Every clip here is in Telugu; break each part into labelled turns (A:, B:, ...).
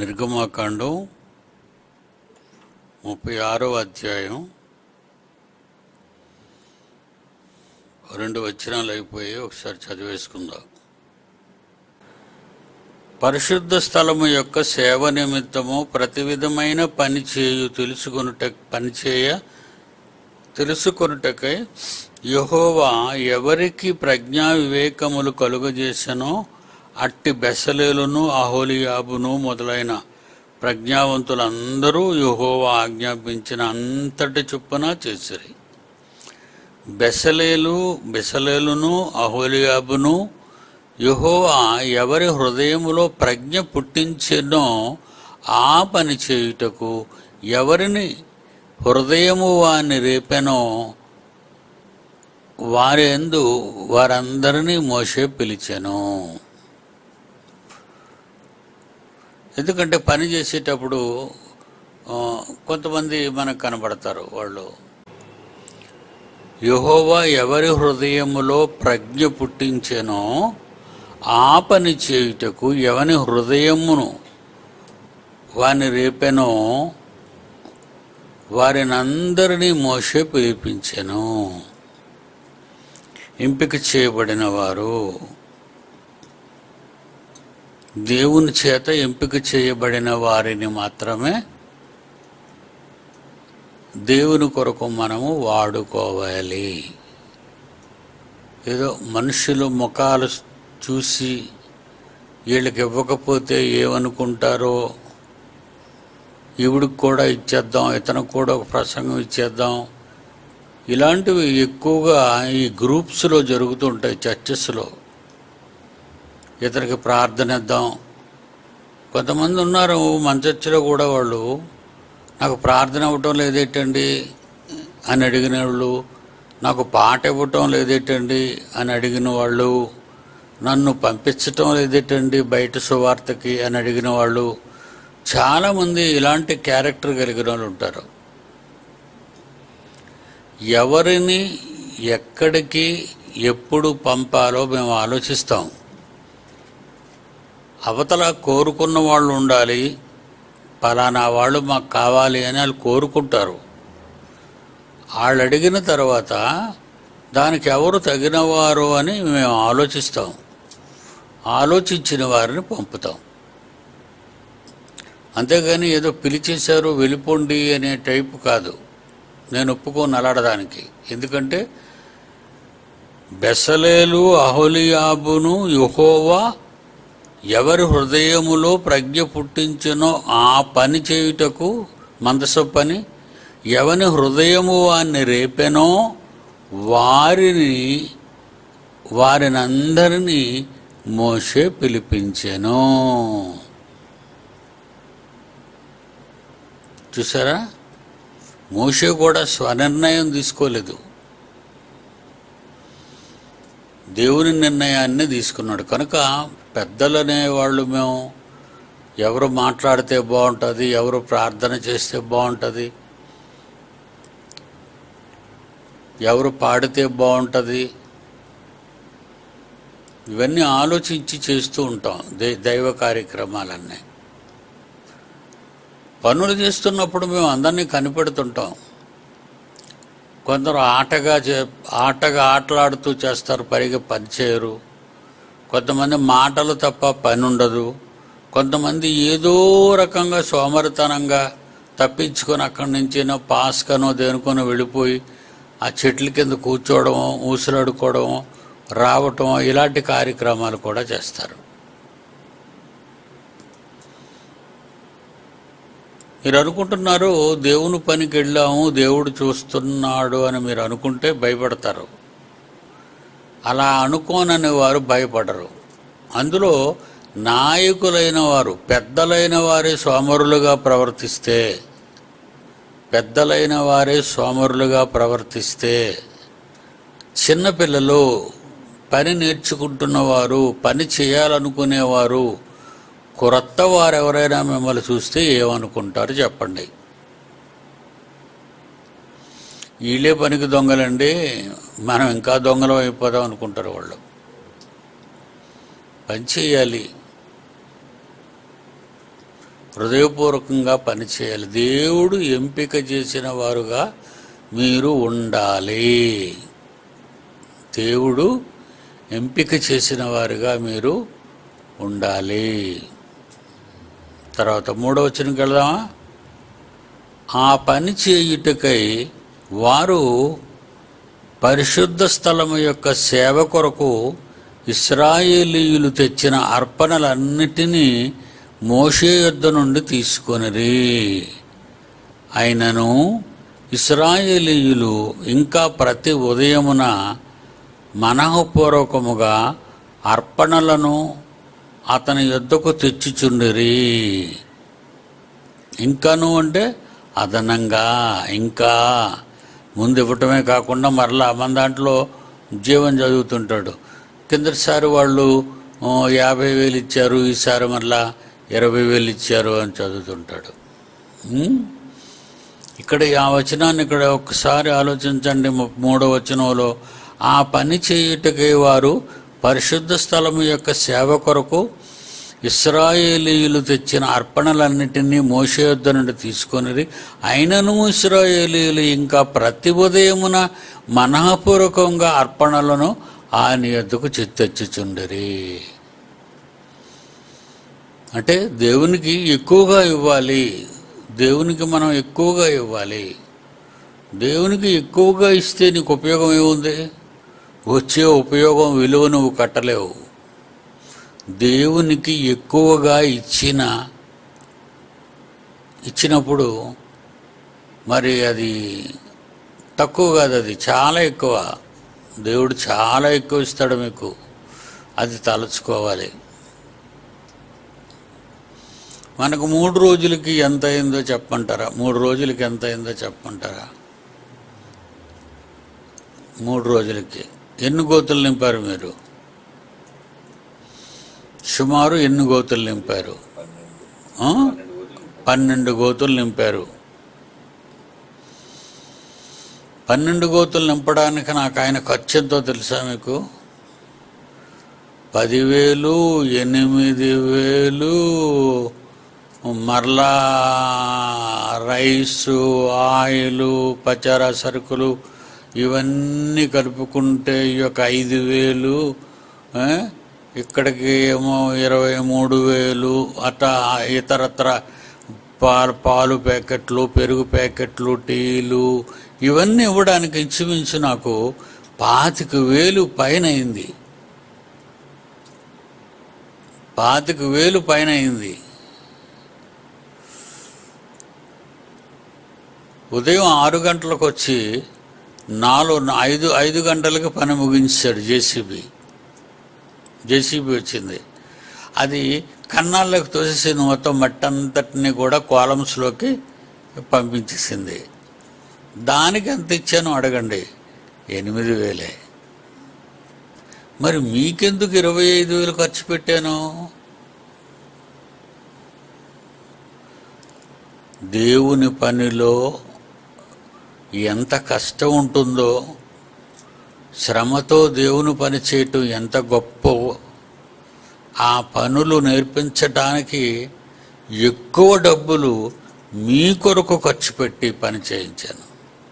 A: నిర్గమాకాండం ముప్పై ఆరో అధ్యాయం రెండు వచనాలు అయిపోయి ఒకసారి చదివేసుకుందాం పరిశుద్ధ స్థలము యొక్క సేవ నిమిత్తము ప్రతి విధమైన పని చేయు తెలుసుకొనుట పనిచేయ తెలుసుకొనుటకై యహోవా ఎవరికి ప్రజ్ఞా వివేకములు కలుగజేసనో అట్టి బెసలేలును అహోలియాబును మొదలైన ప్రజ్ఞావంతులందరూ యహోవా ఆజ్ఞాపించిన అంతటి చొప్పున చేసిరి బెసలేలు బెసలేలును అహోలియాబును యహోవా ఎవరి హృదయములో ప్రజ్ఞ పుట్టించెనో ఆ పని చేయుటకు ఎవరిని హృదయము వారిని రేపెనో వారి ఎందు వారందరినీ మోసే పిలిచెను ఎందుకంటే పని చేసేటప్పుడు ఆ, కొంతమంది మనకు కనబడతారు వాళ్ళు యహోవా ఎవరి హృదయములో ప్రజ్ఞ పుట్టించెనో ఆ పని చేయుటకు ఎవని హృదయమును వాని రేపెనో వారినందరినీ మోసే పిలిపించెను ఎంపిక చేయబడిన వారు దేవుని చేత ఎంపిక చేయబడిన వారిని మాత్రమే దేవుని కొరకు మనము వాడుకోవాలి ఏదో మనుషులు ముఖాలు చూసి వీళ్ళకి ఇవ్వకపోతే ఏమనుకుంటారో ఈవిడికి కూడా ఇచ్చేద్దాం ఇతనికి కూడా ఒక ప్రసంగం ఇచ్చేద్దాం ఇలాంటివి ఎక్కువగా ఈ గ్రూప్స్లో జరుగుతుంటాయి చర్చెస్లో ఇతనికి ప్రార్థన ఇద్దాం కొంతమంది ఉన్నారు మన చర్చిలో కూడా వాళ్ళు నాకు ప్రార్థన ఇవ్వటం లేదేటండి అని అడిగిన వాళ్ళు నాకు పాట ఇవ్వటం లేదేటండి అని అడిగిన వాళ్ళు నన్ను పంపించటం లేదేటండి బయట సువార్తకి అని అడిగిన వాళ్ళు చాలామంది ఇలాంటి క్యారెక్టర్ కలిగిన వాళ్ళు ఉంటారు ఎవరిని ఎక్కడికి ఎప్పుడు పంపాలో మేము ఆలోచిస్తాం అవతల కోరుకున్న వాళ్ళు ఉండాలి పలానా వాళ్ళు మాకు కావాలి అని వాళ్ళు కోరుకుంటారు వాళ్ళు అడిగిన తర్వాత దానికి ఎవరు తగినవారు అని మేము ఆలోచిస్తాం ఆలోచించిన వారిని పంపుతాం అంతేగాని ఏదో పిలిచేశారు వెళ్ళిపోండి అనే టైపు కాదు నేను ఒప్పుకోను అలాడడానికి ఎందుకంటే బెసలేలు అహోలియాబును యుహోవా ఎవరి హృదయములో ప్రజ్ఞ పుట్టించునో ఆ పని చేయుటకు మందస పని ఎవని హృదయము వారిని రేపెనో వారిని వారినందరినీ మోషే పిలిపించెను చూసారా మోషే కూడా స్వనిర్ణయం తీసుకోలేదు దేవుని నిర్ణయాన్ని తీసుకున్నాడు కనుక పెద్దలనే వాళ్ళు మేము ఎవరు మాట్లాడితే బాగుంటుంది ఎవరు ప్రార్థన చేస్తే బాగుంటుంది ఎవరు పాడితే బాగుంటుంది ఇవన్నీ ఆలోచించి చేస్తూ ఉంటాం దై- దైవ కార్యక్రమాలన్నీ పనులు చేస్తున్నప్పుడు మేము అందరినీ కనిపెడుతుంటాం కొందరు ఆటగా చే ఆటగా ఆటలాడుతూ చేస్తారు పైగా పని చేయరు కొంతమంది మాటలు తప్ప పని ఉండదు కొంతమంది ఏదో రకంగా సోమరితనంగా తప్పించుకొని అక్కడి నుంచినో పాస్కనో దేనికొనో వెళ్ళిపోయి ఆ చెట్ల కింద కూర్చోవడం ఊసలాడుకోవడం రావటం ఇలాంటి కార్యక్రమాలు కూడా చేస్తారు మీరు అనుకుంటున్నారు దేవుని పనికి వెళ్ళాము దేవుడు చూస్తున్నాడు అని మీరు అనుకుంటే భయపడతారు అలా అనుకోనని వారు భయపడరు అందులో నాయకులైన వారు పెద్దలైన వారే సోమరులుగా ప్రవర్తిస్తే పెద్దలైన వారే సోమరులుగా ప్రవర్తిస్తే చిన్నపిల్లలు పని నేర్చుకుంటున్నవారు పని చేయాలనుకునేవారు కొత్త వారు ఎవరైనా మిమ్మల్ని చూస్తే ఏమనుకుంటారు చెప్పండి వీళ్ళే పనికి దొంగలండి మనం ఇంకా దొంగలం అయిపోదాం అనుకుంటారు వాళ్ళు పని చేయాలి హృదయపూర్వకంగా పనిచేయాలి దేవుడు ఎంపిక చేసిన వారుగా మీరు ఉండాలి దేవుడు ఎంపిక చేసిన వారుగా మీరు ఉండాలి తర్వాత మూడవ వచనంకి వెళదామా ఆ పని చేయుటకై వారు పరిశుద్ధ స్థలము యొక్క సేవ కొరకు ఇస్రాయేలీయులు తెచ్చిన అర్పణలన్నిటినీ మోషే యొద్ద నుండి తీసుకొనిరి అయినను ఇస్రాయేలీయులు ఇంకా ప్రతి ఉదయమున మనఃపూర్వకముగా అర్పణలను అతని యొద్దకు తెచ్చుచుండిరి ఇంకాను అంటే అదనంగా ఇంకా ముందు ఇవ్వటమే కాకుండా మరలా మన దాంట్లో జీవం చదువుతుంటాడు కిందటిసారి వాళ్ళు "ఓ, యాభై వేలు ఇచ్చారు ఈసారి మరలా ఇరవై వేలు ఇచ్చారు అని చదువుతుంటాడు ఉం? ఇక్కడ ఆ వచనాన్ని ఇక్కడ ఒక్కసారి ఆలోచించండి ము- మూడో వచనంలో ఆ పని చేయుటకై వారు పరిశుద్ధ స్థలము యొక్క సేవ కొరకు ఇస్రాయేలీయులు తెచ్చిన అర్పణలన్నిటినీ మోషే యొద్ద నుండి తీసుకొనిరి అయినను ఇస్రాయేలీయులు ఇంకా ప్రతి ఉదయమున మనఃపూర్వకంగా అర్పణలను ఆయన యొద్దకు తెచ్చుచుండిరి అంటే దేవునికి ఎక్కువగా ఇవ్వాలి దేవునికి మనం ఎక్కువగా ఇవ్వాలి దేవునికి ఎక్కువగా ఇస్తే నీకు ఉపయోగం ఏముంది వచ్చే ఉపయోగం విలువ నువ్వు కట్టలేవు దేవునికి ఎక్కువగా ఇచ్చిన ఇచ్చినప్పుడు మరి అది తక్కువ కాదు అది చాలా ఎక్కువ దేవుడు చాలా ఎక్కువ ఇస్తాడు మీకు అది తలుచుకోవాలి మనకు మూడు రోజులకి ఎంత అయిందో చెప్పంటారా మూడు రోజులకి ఎంత అయిందో చెప్పంటారా మూడు రోజులకి ఎన్ని గోతులు నింపారు మీరు సుమారు ఎన్ని గోతులు నింపారు ఆ? పన్నెండు గోతులు నింపారు పన్నెండు గోతులు నింపడానికి నాకు ఆయన ఖర్చు ఎంతో తెలుసా మీకు పదివేలు ఎనిమిది వేలు మరలా రైసు ఆయిలు పచారా సరుకులు ఇవన్నీ కలుపుకుంటే ఈ యొక్క ఐదు వేలు ఆ, ఇక్కడికి ఏమో ఇరవై మూడు వేలు అట్లా ఇతరత్ర పాలు పాలు ప్యాకెట్లు పెరుగు ప్యాకెట్లు టీలు ఇవన్నీ ఇవ్వడానికి ఇంచుమించు నాకు పాతిక వేలు పైన అయింది పాతిక వేలు పైన అయింది ఉదయం ఆరు గంటలకు వచ్చి నాలుగు ఐదు ఐదు గంటలకు పని ముగించాడు జేసీబీ జేసీబీ వచ్చింది అది కన్నాల్లోకి తోసేసింది మొత్తం మట్టి అంతటిని కూడా కాలమ్స్లోకి పంపించేసింది దానికి ఎంత ఇచ్చాను అడగండి ఎనిమిది వేలే మరి మీకెందుకు ఇరవై ఐదు వేలు ఖర్చు పెట్టాను దేవుని పనిలో ఎంత కష్టం ఉంటుందో శ్రమతో దేవుని పని చేయటం ఎంత గొప్ప ఆ పనులు నేర్పించడానికి ఎక్కువ డబ్బులు మీ కొరకు ఖర్చు పెట్టి పని చేయించాను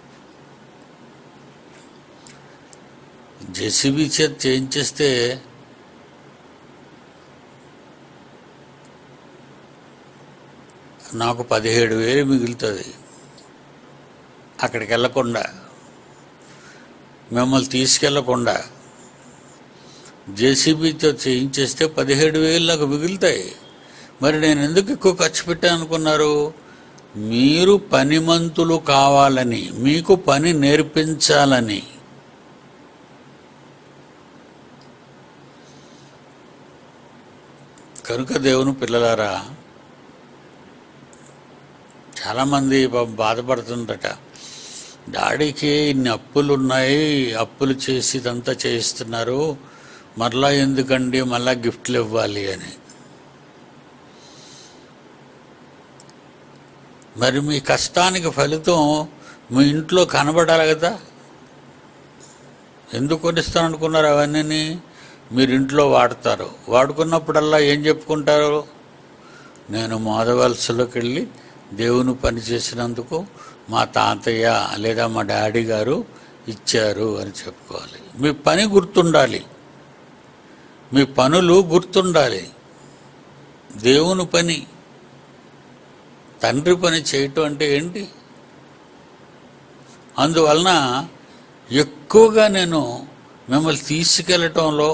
A: జెసిబి చేత చేయించేస్తే నాకు పదిహేడు వేలు మిగులుతుంది అక్కడికి వెళ్ళకుండా మిమ్మల్ని తీసుకెళ్లకుండా జేసీబీతో చేయించేస్తే పదిహేడు వేలు నాకు మిగులుతాయి మరి నేను ఎందుకు ఎక్కువ ఖర్చు పెట్టాను అనుకున్నారు మీరు పనిమంతులు కావాలని మీకు పని నేర్పించాలని కనుక దేవుని పిల్లలారా చాలామంది పాపం బాధపడుతుందట డాడీకి ఇన్ని అప్పులు ఉన్నాయి అప్పులు చేసి ఇదంతా చేయిస్తున్నారు మరలా ఎందుకండి మళ్ళా గిఫ్ట్లు ఇవ్వాలి అని మరి మీ కష్టానికి ఫలితం మీ ఇంట్లో కనబడాలి కదా ఎందుకు కొనిస్తాను అనుకున్నారు అవన్నీ మీరు ఇంట్లో వాడతారు వాడుకున్నప్పుడల్లా ఏం చెప్పుకుంటారు నేను మోదవలసలోకి వెళ్ళి దేవుని పని చేసినందుకు మా తాతయ్య లేదా మా డాడీ గారు ఇచ్చారు అని చెప్పుకోవాలి మీ పని గుర్తుండాలి మీ పనులు గుర్తుండాలి దేవుని పని తండ్రి పని చేయటం అంటే ఏంటి అందువలన ఎక్కువగా నేను మిమ్మల్ని తీసుకెళ్ళటంలో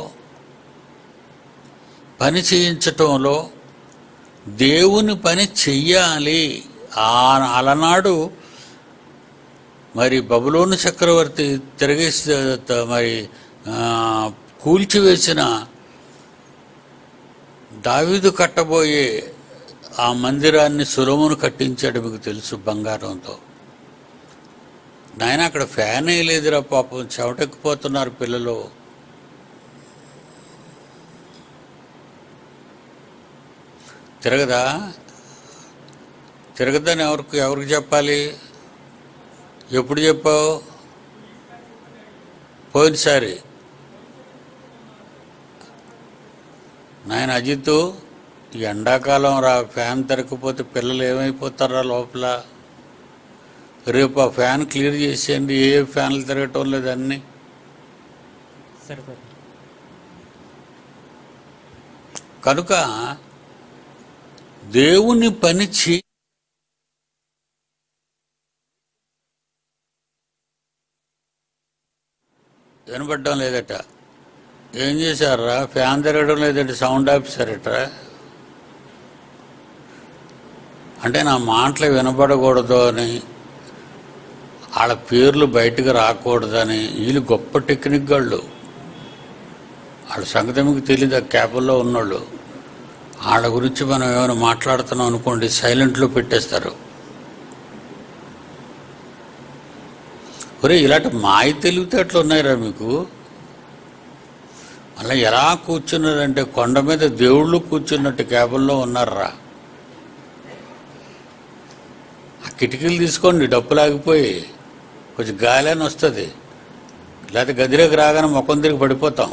A: పని చేయించటంలో దేవుని పని చెయ్యాలి ఆ అలనాడు మరి బబులోను చక్రవర్తి తిరగేసి త- మరి ఆ, కూల్చివేసిన దావీదు కట్టబోయే ఆ మందిరాన్ని సులమును కట్టించాడు మీకు తెలుసు బంగారంతో నాయన అక్కడ ఫ్యాన్ వేయలేదురా పాపం చెవటెక్కిపోతున్నారు పిల్లలు తిరగదా తిరగదని ఎవరికి ఎవరికి చెప్పాలి ఎప్పుడు చెప్పావు పోయినసారి నాయన అజిత్ ఈ ఎండాకాలం రా ఫ్యాన్ తిరగకపోతే పిల్లలు ఏమైపోతారా లోపల రేపు ఆ ఫ్యాన్ క్లియర్ చేసేయండి ఏ ఏ ఫ్యాన్లు తిరగటం లేదు అన్నీ
B: సరిపోతుంది
A: కనుక దేవుని పని చే వినపడడం లేదట ఏం చేశారా ఫ్యాన్ తిరగడం లేదట సౌండ్ ఆఫీసరట అంటే నా మాటలు వినపడకూడదు అని వాళ్ళ పేర్లు బయటకు రాకూడదని వీళ్ళు గొప్ప టెక్నిక్ వాళ్ళు వాళ్ళ సంగతి మీకు తెలియదు ఆ క్యాబుల్లో ఉన్నోళ్ళు వాళ్ళ గురించి మనం ఏమైనా మాట్లాడుతున్నాం అనుకోండి సైలెంట్లో పెట్టేస్తారు ఒరే ఇలాంటి మాయ తెలివితేటలు ఉన్నాయిరా మీకు మళ్ళీ ఎలా కూర్చున్నారంటే కొండ మీద దేవుళ్ళు కూర్చున్నట్టు క్యాబుల్లో ఉన్నారా ఆ కిటికీలు తీసుకోండి డప్పులు ఆగిపోయి కొంచెం గాలి అని వస్తుంది లేకపోతే గదిలోకి రాగానే ముఖం తిరిగి పడిపోతాం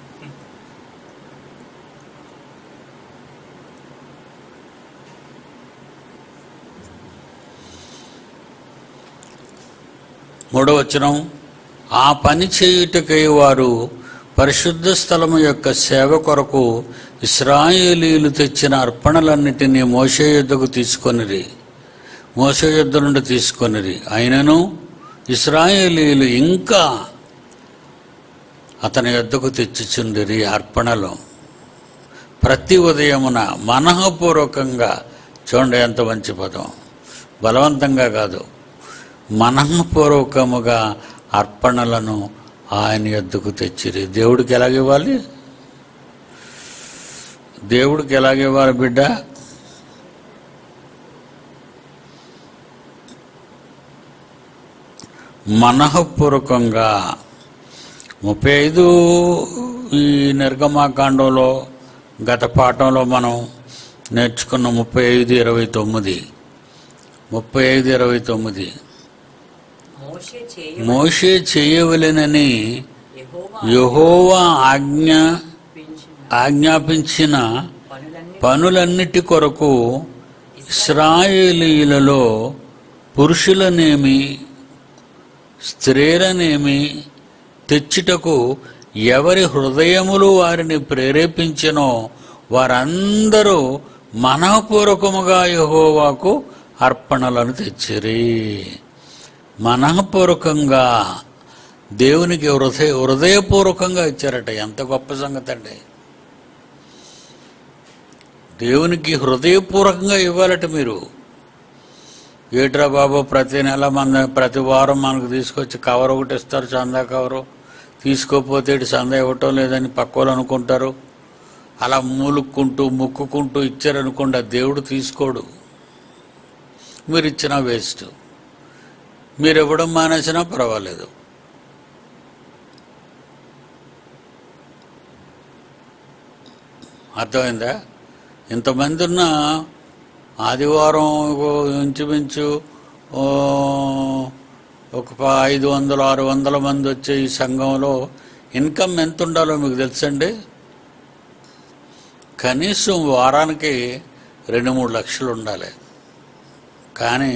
A: మూడవ వచనం ఆ పని చేయుటకై వారు పరిశుద్ధ స్థలము యొక్క సేవ కొరకు ఇస్రాయేలీలు తెచ్చిన అర్పణలన్నిటినీ మోసే యుద్ధకు తీసుకొనిరి మోసే యుద్ధ నుండి తీసుకొనిరి అయినను ఇస్రాయేలీలు ఇంకా అతని యొద్దకు తెచ్చిచుండిరి అర్పణలు ప్రతి ఉదయమున మనఃపూర్వకంగా చూడండి ఎంత మంచి పదం బలవంతంగా కాదు మనఃపూర్వకముగా అర్పణలను ఆయన యొద్దకు తెచ్చిరి దేవుడికి ఎలాగివ్వాలి దేవుడికి ఎలాగివ్వాలి బిడ్డ మనఃపూర్వకంగా ముప్పై ఐదు ఈ నిర్గమాకాండంలో గత పాఠంలో మనం నేర్చుకున్న ముప్పై ఐదు ఇరవై తొమ్మిది ముప్పై ఐదు ఇరవై తొమ్మిది
B: మోషే చేయ
A: మోషే చేయవలెనని
B: యెహోవా
A: యహోవా ఆజ్ఞ
B: ఆజ్ఞాపించిన
A: ఆజ్ఞాపించిన
B: పనులన్నీ
A: పనులన్నిటి కొరకు ఇస్రాయేలీలలో పురుషులనేమి స్త్రీలనేమి తెచ్చుటకు ఎవరి హృదయములు వారిని ప్రేరేపించినో వారందరూ మనఃపూర్వకముగా యహోవాకు అర్పణలను తెచ్చిరి మనఃపూర్వకంగా దేవునికి హృదయ హృదయపూర్వకంగా ఇచ్చారట ఎంత గొప్ప సంగతి అండి దేవునికి హృదయపూర్వకంగా ఇవ్వాలట మీరు ఏట్రా బాబు ప్రతి నెల మన ప్రతి వారం మనకు తీసుకొచ్చి కవర్ ఒకటి ఇస్తారు చందా కవరు తీసుకోపోతే ఇటు చందా ఇవ్వటం లేదని పక్కోళ్ళు అనుకుంటారు అలా మూలుక్కుంటూ ముక్కుకుంటూ ఇచ్చారనుకోండి ఆ దేవుడు తీసుకోడు మీరు ఇచ్చినా వేస్ట్ మీరు ఇవ్వడం మానేసినా పర్వాలేదు అర్థమైందా ఇంతమంది ఉన్న ఆదివారం ఓ ఇంచుమించు ఓ ఒక ప- ఐదు వందలు ఆరు వందల మంది వచ్చే ఈ సంఘంలో ఇన్కమ్ ఎంత ఉండాలో మీకు తెలుసండి కనీసం వారానికి రెండు మూడు లక్షలు ఉండాలి కానీ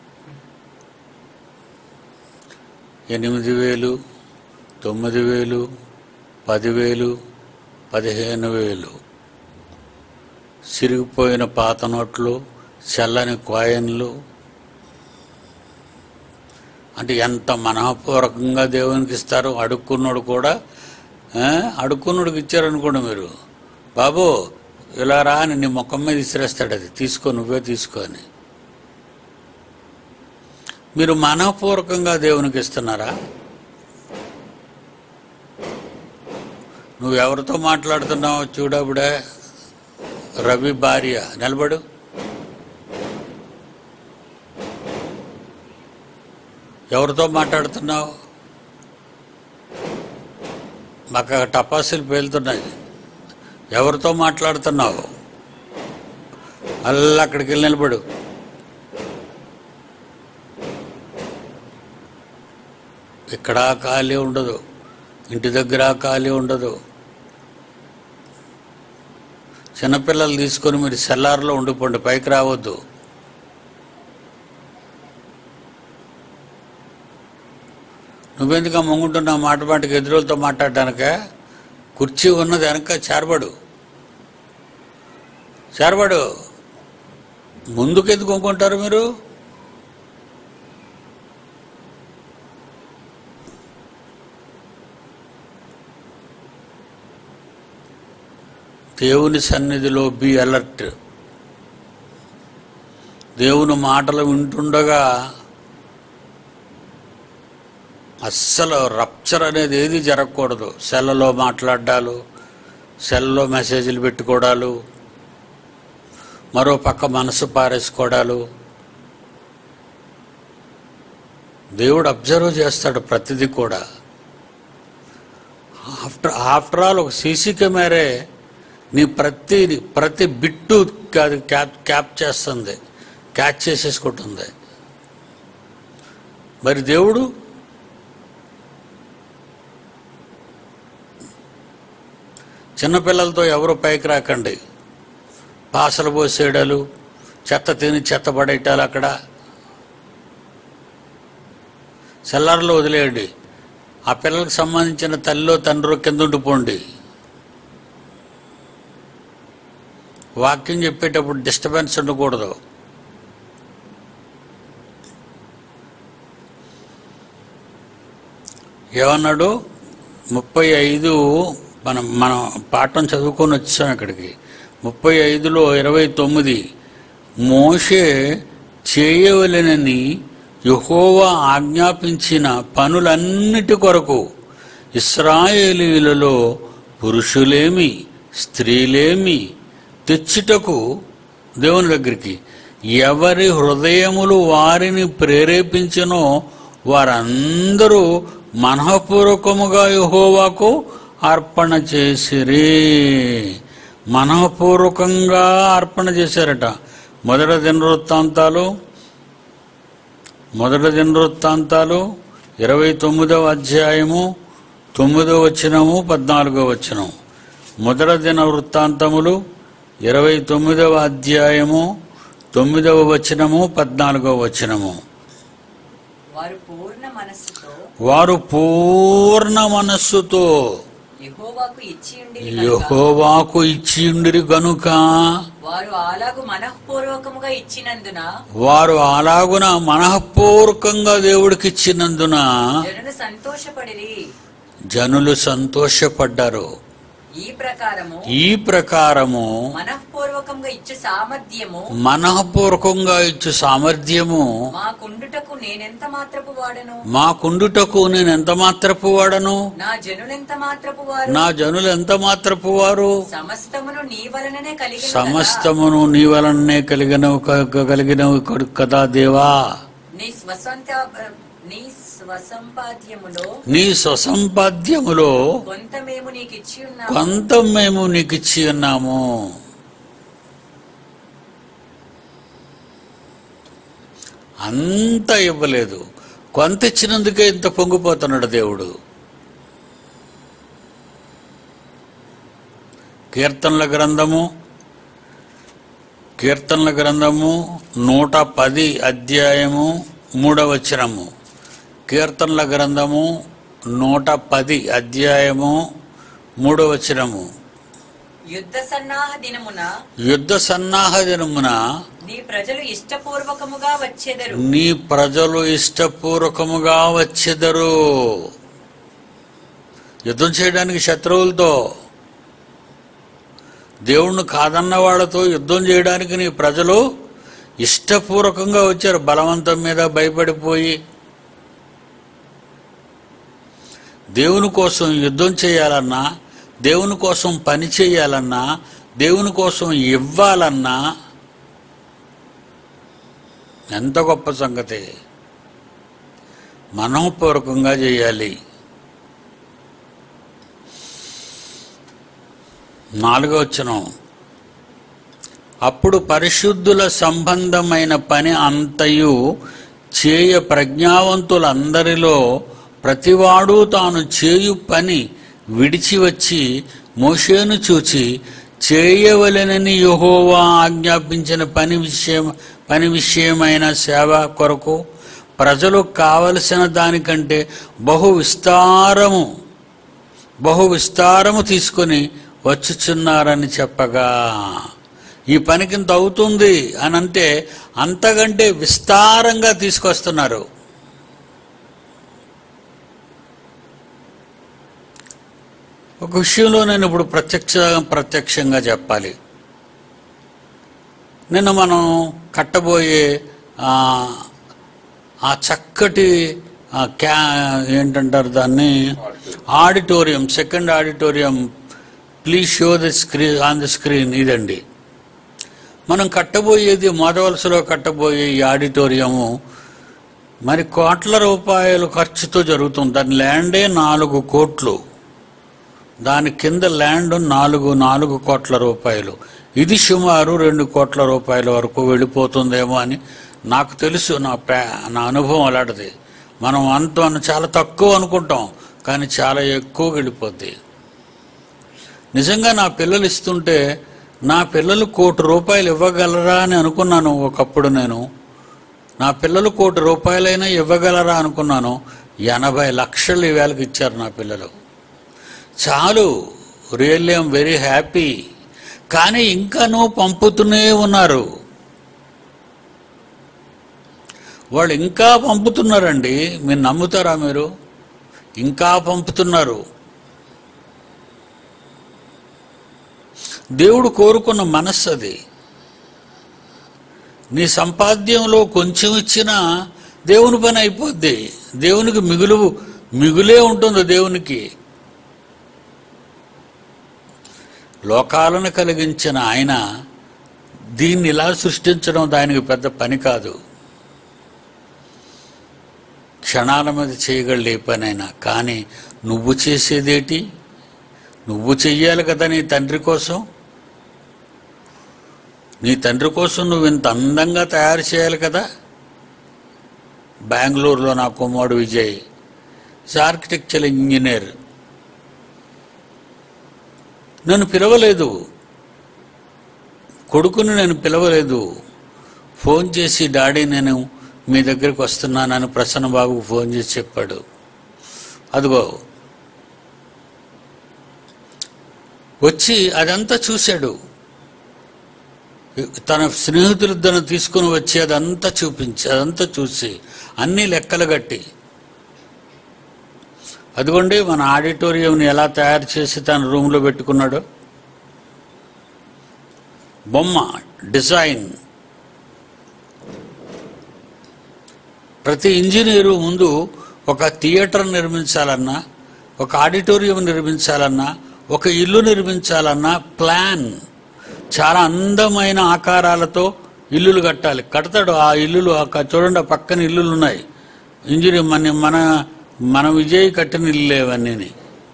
A: ఎనిమిది వేలు తొమ్మిది వేలు పదివేలు పదిహేను వేలు సిరిగిపోయిన పాత నోట్లు చల్లని కాయిన్లు అంటే ఎంత మనఃపూర్వకంగా దేవునికి ఇస్తారు అడుక్కున్నాడు కూడా ఆ, అడుక్కున్నాడికి ఇచ్చారనుకోండి మీరు బాబు ఇలా రా అని నీ ముఖం మీద ఇసిరేస్తాడు అది తీసుకో నువ్వే తీసుకో అని మీరు మనఃపూర్వకంగా దేవునికి ఇస్తున్నారా నువ్వు ఎవరితో మాట్లాడుతున్నావు చూడప్పుడే రవి భార్య నిలబడు ఎవరితో మాట్లాడుతున్నావు మాకు టపాసులు పేలుతున్నాయి ఎవరితో మాట్లాడుతున్నావు అల్లా అక్కడికి వెళ్ళి నిలబడు ఇక్కడ ఖాళీ ఉండదు ఇంటి దగ్గర ఖాళీ ఉండదు చిన్నపిల్లలు తీసుకొని మీరు సెల్లార్లో ఉండిపోండి పైకి రావద్దు నువ్వెందుకు అమ్ముకుంటున్నావు మాట మాటకి ఎదురులతో మాట్లాడడానిక కుర్చీ ఉన్నది వెనక చేరబడు చేరబడు ముందుకు ఎందుకు అమ్ముకుంటారు మీరు దేవుని సన్నిధిలో బి అలర్ట్ దేవుని మాటలు వింటుండగా అస్సలు రప్చర్ అనేది ఏది జరగకూడదు సెల్లలో మాట్లాడాలు సెల్లో మెసేజ్లు పెట్టుకోవడాలు మరో పక్క మనసు పారేసుకోవడాలు దేవుడు అబ్జర్వ్ చేస్తాడు ప్రతిదీ కూడా ఆఫ్టర్ ఆఫ్టర్ ఆల్ ఒక సీసీ కెమెరే నీ ప్రతి ప్రతి బిట్టు అది క్యాప్ క్యాప్ చేస్తుంది క్యాచ్ చేసేసుకుంటుంది మరి దేవుడు చిన్నపిల్లలతో ఎవరు పైకి రాకండి పాసలు పోసేయడాలు చెత్త తిని చెత్త పడేయటాలు అక్కడ సెల్లార్లో వదిలేయండి ఆ పిల్లలకు సంబంధించిన తల్లిలో తండ్రి కింద ఉండిపోండి వాక్యం చెప్పేటప్పుడు డిస్టర్బెన్స్ ఉండకూడదు ఏమన్నాడు ముప్పై ఐదు మనం మనం పాఠం చదువుకొని వచ్చాం ఇక్కడికి ముప్పై ఐదులో ఇరవై తొమ్మిది మోషే చేయవలెనని యెహోవా ఆజ్ఞాపించిన పనులన్నిటి కొరకు ఇస్రాయేలీలలో పురుషులేమి స్త్రీలేమి తెచ్చుటకు దేవుని దగ్గరికి ఎవరి హృదయములు వారిని ప్రేరేపించనో వారందరూ మనఃపూర్వకముగా యెహోవాకు అర్పణ చేసిరి మనఃపూర్వకంగా అర్పణ చేశారట మొదటి దినవృత్తాంతాలు మొదటి దినవృత్తాంతాలు ఇరవై తొమ్మిదవ అధ్యాయము తొమ్మిదవ వచనము పద్నాలుగో వచనం మొదటి దిన వృత్తాంతములు ఇరవై తొమ్మిదవ అధ్యాయము తొమ్మిదవ వచనము పద్నాలుగవ వచనము
B: వారు పూర్ణ మనస్సుతో
A: వారు పూర్ణ మనస్సుతో
B: యెహోవాకు ఇచ్చి ఉండి
A: యెహోవాకు ఇచ్చిండిరి గనుక
B: వారు అలాగు మనఃపూర్వకముగా ఇచ్చినందున
A: వారు అలాగున మనఃపూర్వకంగా దేవుడికి ఇచ్చినందున
B: జనులు సంతోషపడిరి
A: జనులు సంతోషపడ్డారు
B: ఈ ప్రకారము
A: ఈ ప్రకారము
B: మనఃపూర్వకంగా ఇచ్చు సామర్థ్యము
A: మనఃపూర్వకంగా ఇచ్చు సామర్థ్యము
B: మా కుండుటకు నేనెంత మాత్రపు వాడను
A: మా కుండుటకు నేను ఎంత మాత్రపు వాడను
B: నా జనులెంత మాత్రపు వారు
A: నా జనులు ఎంత మాత్రపు వారు
B: సమస్తమును నీ వలననే కలిగిన
A: సమస్తమును నీ వలనే కలిగిన కలిగిన కదా దేవా
B: నీ స్వసంత నీ స్వసంపాద్యములో
A: నీ స్వసంపాద్యములో
B: కొంత మేము నీకు ఇచ్చి ఉన్నాము
A: కొంత మేము నీకు ఇచ్చి ఉన్నాము అంత ఇవ్వలేదు కొంత ఇచ్చినందుకే ఇంత పొంగిపోతున్నాడు దేవుడు కీర్తనల గ్రంథము కీర్తనల గ్రంథము నూట పది అధ్యాయము మూడవచనము కీర్తనల గ్రంథము నూట పది అధ్యాయము మూడవచనము
B: యుద్ధ సన్నాహ దినమున
A: యుద్ధ సన్నాహ దినమున
B: నీ ప్రజలు ఇష్టపూర్వకముగా వచ్చెదరు
A: నీ ప్రజలు ఇష్టపూర్వకముగా వచ్చెదరు యుద్ధం చేయడానికి శత్రువులతో దేవుణ్ణి కాదన్న వాళ్ళతో యుద్ధం చేయడానికి నీ ప్రజలు ఇష్టపూర్వకంగా వచ్చారు బలవంతం మీద భయపడిపోయి దేవుని కోసం యుద్ధం చేయాలన్నా దేవుని కోసం పని చేయాలన్నా దేవుని కోసం ఇవ్వాలన్నా ఎంత గొప్ప సంగతి మనోపూర్వకంగా చేయాలి నాలుగో వచనం అప్పుడు పరిశుద్ధుల సంబంధమైన పని అంతయు చేయ ప్రజ్ఞావంతులందరిలో ప్రతివాడు తాను చేయు పని విడిచి వచ్చి మోషేను చూచి చేయవలెనని యెహోవా ఆజ్ఞాపించిన పని విషయం పని విషయమైన సేవ కొరకు ప్రజలు కావలసిన దానికంటే బహు విస్తారము బహు విస్తారము తీసుకొని వచ్చుచున్నారని చెప్పగా ఈ పనికి ఇంత అవుతుంది అని అంటే అంతకంటే విస్తారంగా తీసుకొస్తున్నారు ఒక విషయంలో నేను ఇప్పుడు ప్రత్యక్ష ప్రత్యక్షంగా చెప్పాలి నిన్న మనం కట్టబోయే ఆ, ఆ చక్కటి ఆ, క్యా ఏంటంటారు దాన్ని auditorium second auditorium please show the screen on the screen ఇదండి మనం కట్టబోయేది మొదవలసలో కట్టబోయే ఈ ఆడిటోరియము మరి కోట్ల రూపాయలు ఖర్చుతో జరుగుతుంది దాని ల్యాండే నాలుగు కోట్లు దాని కింద ల్యాండ్ నాలుగు నాలుగు కోట్ల రూపాయలు ఇది సుమారు రెండు కోట్ల రూపాయల వరకు వెళ్ళిపోతుందేమో అని నాకు తెలుసు నా ప్రా నా అనుభవం అలాంటిది మనం అంత మనం చాలా తక్కువ అనుకుంటాం కానీ చాలా ఎక్కువ వెళ్ళిపోద్ది నిజంగా నా పిల్లలు ఇస్తుంటే నా పిల్లలు కోటి రూపాయలు ఇవ్వగలరా అని అనుకున్నాను ఒకప్పుడు నేను నా పిల్లలు కోటి రూపాయలైనా ఇవ్వగలరా అనుకున్నాను ఎనభై లక్షలు ఈవేళకి ఇచ్చారు నా పిల్లలు చాలు రియల్లీ ఐమ్ వెరీ హ్యాపీ కానీ ఇంకానూ పంపుతూనే ఉన్నారు వాళ్ళు ఇంకా పంపుతున్నారండి మీరు నమ్ముతారా మీరు ఇంకా పంపుతున్నారు దేవుడు కోరుకున్న మనస్సు అది నీ సంపాద్యంలో కొంచెం ఇచ్చినా దేవుని పని అయిపోద్ది దేవునికి మిగులు మిగులే ఉంటుంది దేవునికి లోకాలను కలిగించిన ఆయన దీన్ని ఇలా సృష్టించడం దానికి పెద్ద పని కాదు క్షణాల మీద చేయగలడు ఏ పనైనా కానీ నువ్వు చేసేదేటి నువ్వు చెయ్యాలి కదా నీ తండ్రి కోసం నీ తండ్రి కోసం నువ్వు ఇంత అందంగా తయారు చేయాలి కదా బెంగళూరులో నా కుమారుడు విజయ్ ఇస్ ఆర్కిటెక్చర్ ఇంజనీర్ నన్ను పిలవలేదు కొడుకుని నేను పిలవలేదు ఫోన్ చేసి డాడీ నేను మీ దగ్గరికి వస్తున్నానని ప్రసన్న బాబుకు ఫోన్ చేసి చెప్పాడు అదిగో వచ్చి అదంతా చూశాడు తన స్నేహితులిద్దరిని తీసుకుని వచ్చి అదంతా చూపించి అదంతా చూసి అన్ని లెక్కలు కట్టి అదిగోండి మన ఆడిటోరియంని ఎలా తయారు చేసి తన రూమ్లో పెట్టుకున్నాడు బొమ్మ డిజైన్ ప్రతి ఇంజనీరు ముందు ఒక థియేటర్ నిర్మించాలన్నా ఒక ఆడిటోరియం నిర్మించాలన్నా ఒక ఇల్లు నిర్మించాలన్నా ప్లాన్ చాలా అందమైన ఆకారాలతో ఇల్లులు కట్టాలి కడతాడు ఆ ఇల్లులు అక్కడ చూడండి ఆ పక్కన ఇల్లులు ఉన్నాయి ఇంజనీర్ మన మన మన విజయ్ కట్టిన ఇల్లు ఇవన్నీ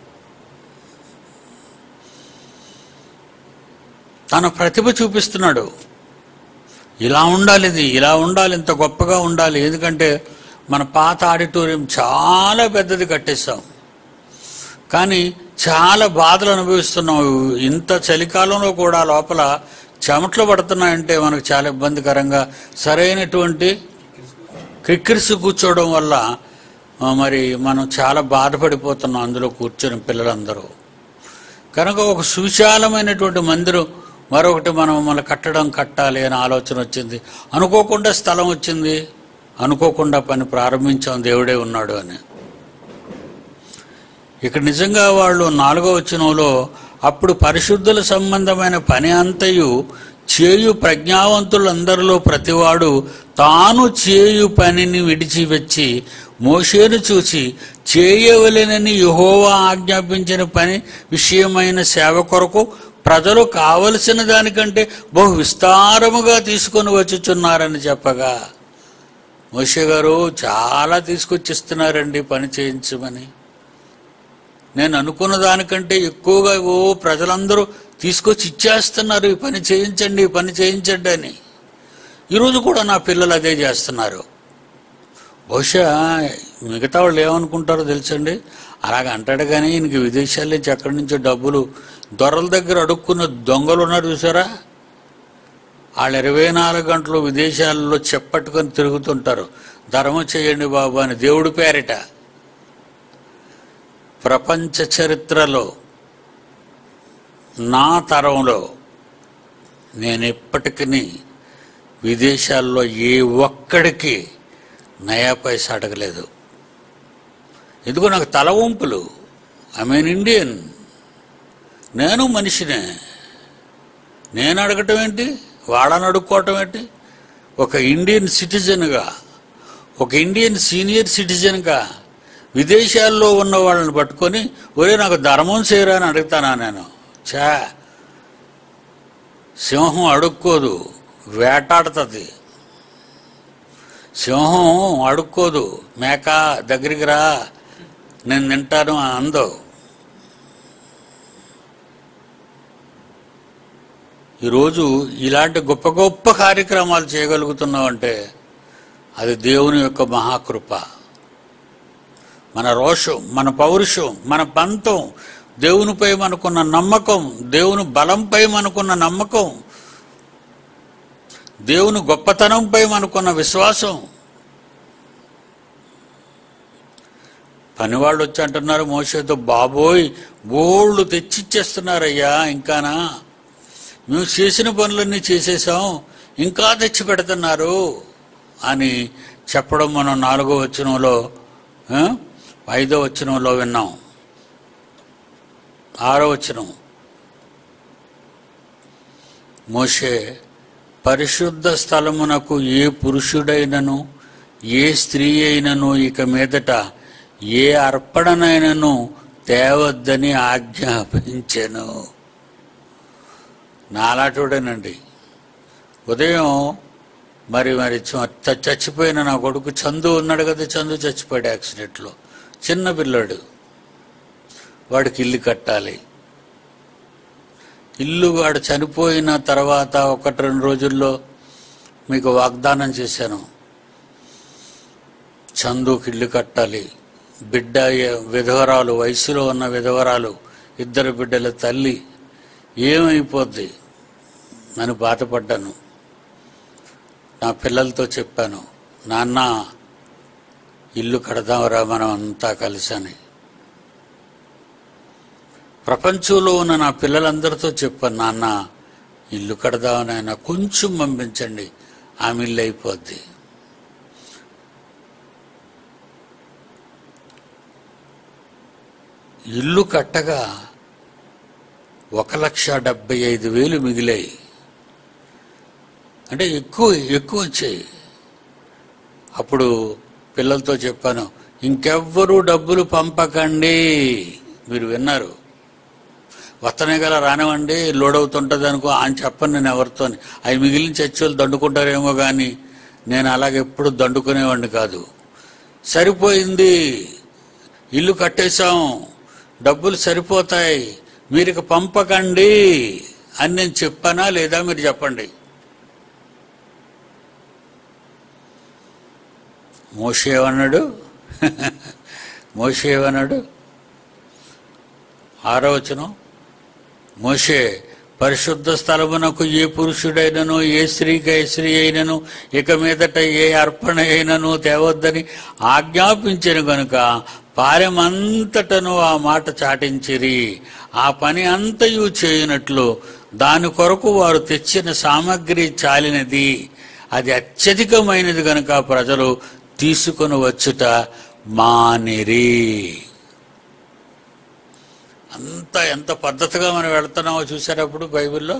A: తన ప్రతిభ చూపిస్తున్నాడు ఇలా ఉండాలి ఇది ఇలా ఉండాలి ఇంత గొప్పగా ఉండాలి ఎందుకంటే మన పాత ఆడిటోరియం చాలా పెద్దది కట్టేస్తాం కానీ చాలా బాధలు అనుభవిస్తున్నాం ఇంత చలికాలంలో కూడా లోపల చెమట్లు పడుతున్నాయంటే మనకు చాలా ఇబ్బందికరంగా సరైనటువంటి క్రిక్కిరిసి కూర్చోవడం వల్ల ఆ, మరి మనం చాలా బాధపడిపోతున్నాం అందులో కూర్చొని పిల్లలందరూ కనుక ఒక సువిశాలమైనటువంటి మందిరం మరొకటి మనం మన కట్టడం కట్టాలి అనే ఆలోచన వచ్చింది అనుకోకుండా స్థలం వచ్చింది అనుకోకుండా పని ప్రారంభించాం దేవుడే ఉన్నాడు అని ఇక్కడ నిజంగా వాళ్ళు నాలుగో వచనంలో అప్పుడు పరిశుద్ధుల సంబంధమైన పని అంతయు చేయు ప్రజ్ఞావంతులందరిలో ప్రతివాడు తాను చేయు పనిని విడిచివచ్చి మోషేను చూసి చేయవలెనని యెహోవా ఆజ్ఞాపించిన పని విషయమైన సేవ కొరకు ప్రజలు కావలసిన దానికంటే బహు విస్తారముగా తీసుకొని వచ్చుచున్నారని చెప్పగా మోషే గారు చాలా తీసుకొచ్చిస్తున్నారండి పని చేయించమని నేను అనుకున్న దానికంటే ఎక్కువగా ఓ ప్రజలందరూ తీసుకొచ్చి ఇచ్చేస్తున్నారు ఈ పని చేయించండి ఈ పని చేయించండి అని ఈరోజు కూడా నా పిల్లలు అదే చేస్తున్నారు బహుశా మిగతా వాళ్ళు ఏమనుకుంటారో తెలుసండి అలాగ అంటాడు కానీ ఈయనకి విదేశాల నుంచి ఎక్కడి నుంచో డబ్బులు దొరల దగ్గర అడుక్కున్న దొంగలు ఉన్నారు చూసారా వాళ్ళు ఇరవై నాలుగు గంటలు విదేశాలలో చెప్పట్టుకొని తిరుగుతుంటారు ధర్మం చేయండి బాబు అని దేవుడి పేరిట ప్రపంచ చరిత్రలో నా తరంలో నేను ఎప్పటికీ విదేశాల్లో ఏ ఒక్కడికి నయా పైసా అడగలేదు ఎందుకో నాకు తల వంపులు ఐ మీన్ ఇండియన్ నేను మనిషినే నేను అడగటం ఏంటి వాళ్ళని అడుక్కోవటం ఏంటి ఒక ఇండియన్ సిటిజన్గా ఒక ఇండియన్ సీనియర్ సిటిజన్గా విదేశాల్లో ఉన్న వాళ్ళని పట్టుకొని ఒరే నాకు ధర్మం చేయరా అని అడుగుతానా నేను చా సింహం అడుక్కోదు వేటాడుతుంది సింహం అడుక్కోదు మేక దగ్గరికి రా నేను తింటాను అని అందో ఈరోజు ఇలాంటి గొప్ప గొప్ప కార్యక్రమాలు చేయగలుగుతున్నామంటే అది దేవుని యొక్క మహాకృప మన రోషం మన పౌరుషం మన పంతం దేవునిపై మనకున్న నమ్మకం దేవుని బలంపై మనకున్న నమ్మకం దేవుని గొప్పతనంపై మనకున్న విశ్వాసం పనివాళ్ళు వచ్చి అంటున్నారు మోసేతో బాబోయ్ బోళ్ళు తెచ్చిచ్చేస్తున్నారయ్యా ఇంకానా మేము చేసిన పనులన్నీ చేసేసాం ఇంకా తెచ్చి పెడుతున్నారు అని చెప్పడం మనం నాలుగో వచనంలో ఆ, ఐదో వచనంలో విన్నాం ఆరో వచనం మోషే పరిశుద్ధ స్థలమునకు ఏ పురుషుడైనను ఏ స్త్రీ అయినను ఇక మీదట ఏ అర్పణనైనను తేవద్దని ఆజ్ఞాపించెను నాలాటోడేనండి ఉదయం మరి మరి చ- చ- చచ్చిపోయిన నా కొడుకు చందు ఉన్నాడు కదా చందు చచ్చిపోయాడు యాక్సిడెంట్లో చిన్న పిల్లాడు వాడికి ఇల్లు కట్టాలి ఇల్లు వాడు చనిపోయిన తర్వాత ఒకటి రెండు రోజుల్లో మీకు వాగ్దానం చేశాను చందుకి ఇల్లు కట్టాలి బిడ్డ ఏ- విధవరాలు వయసులో ఉన్న విధవరాలు ఇద్దరు బిడ్డల తల్లి ఏమైపోద్ది అని బాధపడ్డాను నా పిల్లలతో చెప్పాను నాన్న ఇల్లు కడదాంరా మనం అంతా కలిసి అని ప్రపంచంలో ఉన్న నా పిల్లలందరితో చెప్పాను నాన్న ఇల్లు కడదామని ఆయన కొంచెం పంపించండి ఆమె ఇల్లు అయిపోద్ది ఇల్లు కట్టగా ఒక లక్ష డెబ్బై ఐదు వేలు మిగిలాయి అంటే ఎక్కువ ఎక్కువ వచ్చాయి అప్పుడు పిల్లలతో చెప్పాను ఇంకెవ్వరూ డబ్బులు పంపకండి మీరు విన్నారు వస్తనే గల రానివ్వండి లోడ్ అవుతుంటుంది అనుకో అని చెప్పను నేను ఎవరితో అవి మిగిలిన చర్చలు దండుకుంటారేమో కానీ నేను అలాగే ఎప్పుడు దండుకునేవాడిని కాదు సరిపోయింది ఇల్లు కట్టేశాం డబ్బులు సరిపోతాయి మీరు ఇక పంపకండి అని నేను చెప్పానా లేదా మీరు చెప్పండి మోసేవన్నాడు మోసేవన్నాడు ఆరో వచనం మోషే పరిశుద్ధ స్థలమునకు ఏ పురుషుడైనను ఏ స్త్రీకి ఏ స్త్రీ అయినను ఇక మీదట ఏ అర్పణ అయినను తేవద్దని ఆజ్ఞాపించను గనుక పారెమంతటను ఆ మాట చాటించిరి ఆ పని అంతయు చేయునట్లు దాని కొరకు వారు తెచ్చిన సామగ్రి చాలినది అది అత్యధికమైనది గనుక ప్రజలు తీసుకొని వచ్చుట మానిరి అంత ఎంత పద్ధతిగా మనం వెళ్తున్నామో చూసేటప్పుడు బైబిల్లో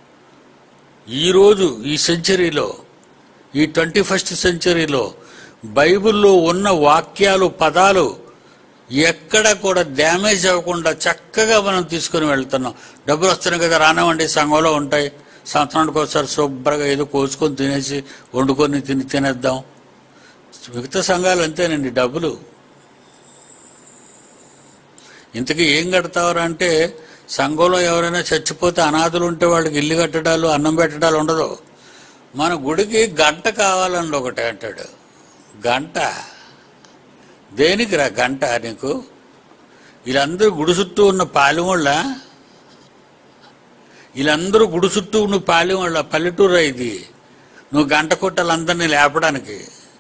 A: ఈరోజు ఈ సెంచరీలో ఈ ట్వంటీ ఫస్ట్ సెంచరీలో బైబిల్లో ఉన్న వాక్యాలు పదాలు ఎక్కడ కూడా డ్యామేజ్ అవ్వకుండా చక్కగా మనం తీసుకుని వెళ్తున్నాం డబ్బులు వస్తున్నాయి కదా రానివ్వండి సంఘంలో ఉంటాయి సంవత్సరానికి ఒకసారి శుభ్రంగా ఏదో కోసుకొని తినేసి వండుకొని తిని తినేద్దాం మిగతా సంఘాలు అంతేనండి డబ్బులు ఇంతకీ ఏం కడతారు అంటే సంఘంలో ఎవరైనా చచ్చిపోతే అనాథులు ఉంటే వాళ్ళకి ఇల్లు కట్టడాలు అన్నం పెట్టడాలు ఉండదు మన గుడికి గంట కావాలండి ఒకటి అంటాడు గంట దేనికిరా గంట నీకు వీళ్ళందరూ గుడి చుట్టూ ఉన్న పాలెముళ్ళ వీళ్ళందరూ గుడి చుట్టూ ఉన్న పాలెముళ్ళ పల్లెటూరు ఇది నువ్వు గంట కొట్టాలందరినీ లేపడానికి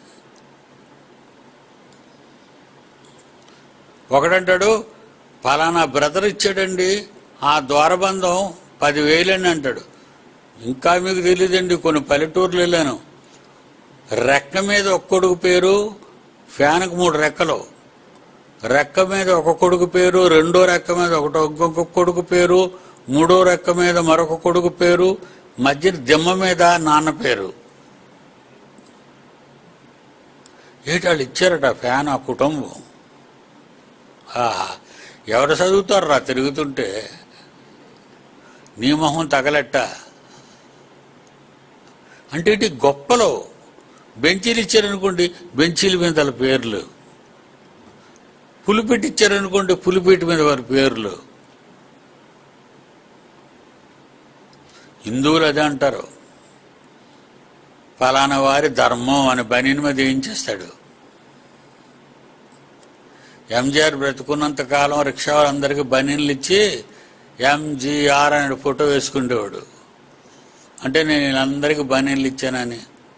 A: ఒకడంటాడు ఫలానా బ్రదర్ ఇచ్చాడండి ఆ ద్వారబంధం పదివేలండి అంటాడు ఇంకా మీకు తెలియదండి కొన్ని పల్లెటూర్లు వెళ్ళాను రెక్క మీద ఒక కొడుకు పేరు ఫ్యాన్కి మూడు రెక్కలు రెక్క మీద ఒక కొడుకు పేరు రెండో రెక్క మీద ఒకటో ఇంకొక కొడుకు పేరు మూడో రెక్క మీద మరొక కొడుకు పేరు మధ్య దిమ్మ మీద నాన్న పేరు ఏంటి వాళ్ళు ఇచ్చారట ఫ్యాన్ ఆ కుటుంబం ఆహా, ఎవరు చదువుతారు తిరుగుతుంటే నీ మొహం తగలెట్ట అంటే ఇటు గొప్పలో బెంచీలు ఇచ్చారనుకోండి బెంచీల మీద వాళ్ళ పేర్లు పులిపెట్టి ఇచ్చారనుకోండి పులిపెట్టి మీద వారి పేర్లు హిందువులు అదే అంటారు ఫలానా వారి ధర్మం అని బనీని మీద ఏం చేస్తాడు ఎంజిఆర్ బ్రతుకున్నంత కాలం రిక్షా వాళ్ళందరికీ బనీన్లు ఇచ్చి ఎంజిఆర్ అనే ఫోటో వేసుకునేవాడు అంటే నేను వీళ్ళందరికీ బనీన్లు ఇచ్చానని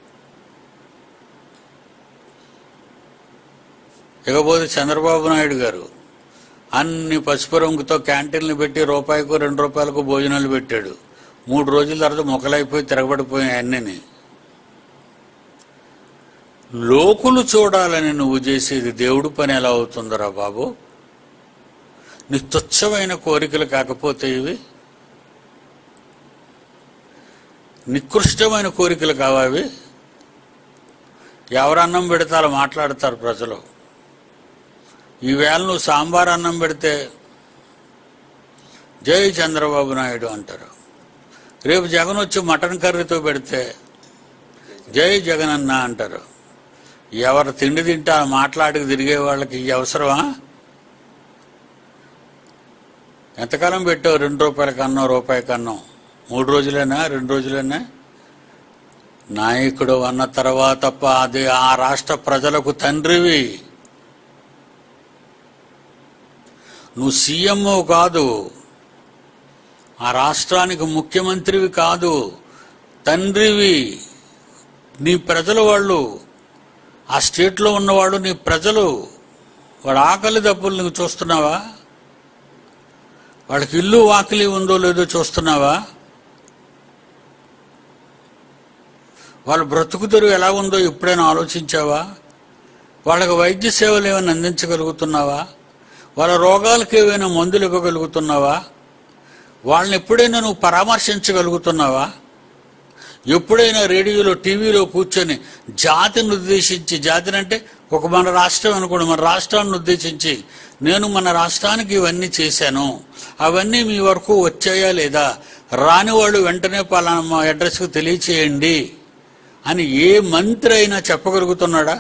A: ఇకపోతే చంద్రబాబు నాయుడు గారు అన్ని పసుపు రంగుతో క్యాంటీన్లు పెట్టి రూపాయికు రెండు రూపాయలకు భోజనాలు పెట్టాడు మూడు రోజుల తర్వాత మొక్కలైపోయి తిరగబడిపోయాయి అన్నీని లోకులు చూడాలని నువ్వు చేసేది దేవుడు పని ఎలా అవుతుందిరా బాబు నీ తుచ్చమైన కోరికలు కాకపోతే ఇవి నికృష్టమైన కోరికలు కావావి ఎవరు అన్నం పెడితే అలా మాట్లాడతారు ప్రజలు ఈవేళ నువ్వు సాంబార్ అన్నం పెడితే జై చంద్రబాబు నాయుడు అంటారు రేపు జగన్ వచ్చి మటన్ కర్రీతో పెడితే జై జగన్ అన్న అంటారు ఎవరు తిండి తింటే ఆ మాట్లాడికి తిరిగే వాళ్ళకి ఈ అవసరమా ఎంతకాలం పెట్టావు రెండు రూపాయల కన్నం రూపాయి కన్నం మూడు రోజులేనా రెండు రోజులేనా నాయకుడు అన్న తర్వాత ప- అది ఆ రాష్ట్ర ప్రజలకు తండ్రివి నువ్వు సీఎంఓ కాదు ఆ రాష్ట్రానికి ముఖ్యమంత్రివి కాదు తండ్రివి నీ ప్రజలు వాళ్ళు ఆ స్టేట్లో ఉన్నవాడు నీ ప్రజలు వాడు ఆకలి దప్పులు నువ్వు చూస్తున్నావా వాళ్ళకి ఇల్లు వాకిలి ఉందో లేదో చూస్తున్నావా వాళ్ళ బ్రతుకు తెరువు ఎలా ఉందో ఎప్పుడైనా ఆలోచించావా వాళ్ళకి వైద్య సేవలు ఏమైనా అందించగలుగుతున్నావా వాళ్ళ రోగాలకు ఏవైనా మందులు ఇవ్వగలుగుతున్నావా వాళ్ళని ఎప్పుడైనా నువ్వు పరామర్శించగలుగుతున్నావా ఎప్పుడైనా రేడియోలో టీవీలో కూర్చొని జాతిని ఉద్దేశించి జాతిని అంటే ఒక మన రాష్ట్రం అనుకోండి మన రాష్ట్రాన్ని ఉద్దేశించి నేను మన రాష్ట్రానికి ఇవన్నీ చేశాను అవన్నీ మీ వరకు వచ్చాయా లేదా రాని వాళ్ళు వెంటనే పలానా మా అడ్రస్కు తెలియచేయండి అని ఏ మంత్రి అయినా చెప్పగలుగుతున్నాడా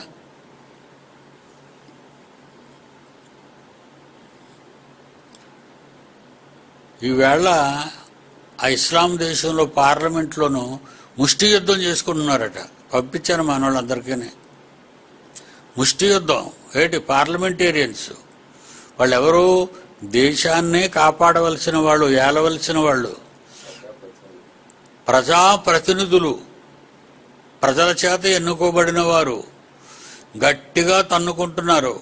A: ఈవేళ ఆ ఇస్లాం దేశంలో పార్లమెంట్లోనూ ముష్టి యుద్ధం చేసుకుంటున్నారట పంపించాను మన వాళ్ళందరికీ ముష్టి యుద్ధం ఏంటి పార్లమెంటేరియన్స్ వాళ్ళు ఎవరు దేశాన్నే కాపాడవలసిన వాళ్ళు ఏలవలసిన వాళ్ళు ప్రజాప్రతినిధులు ప్రజల చేత ఎన్నుకోబడిన వారు గట్టిగా తన్నుకుంటున్నారు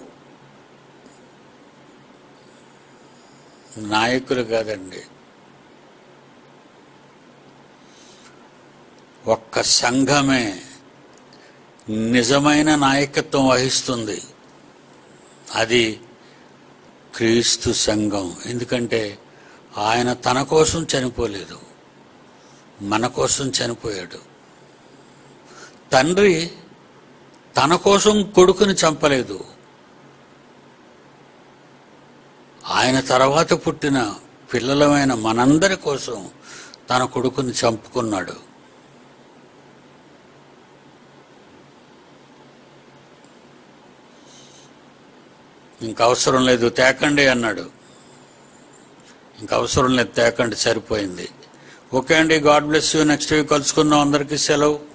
A: నాయకులు కాదండి ఒక్క సంఘమే నిజమైన నాయకత్వం వహిస్తుంది అది క్రీస్తు సంఘం ఎందుకంటే ఆయన తన కోసం చనిపోలేదు మన కోసం చనిపోయాడు తండ్రి తన కోసం కొడుకుని చంపలేదు ఆయన తర్వాత పుట్టిన పిల్లలమైన మనందరి కోసం తన కొడుకుని చంపుకున్నాడు ఇంక అవసరం లేదు తేకండి అన్నాడు ఇంక అవసరం లేదు తేకండి సరిపోయింది ఓకే అండి God bless you next week కలుసుకుందాం అందరికీ సెలవు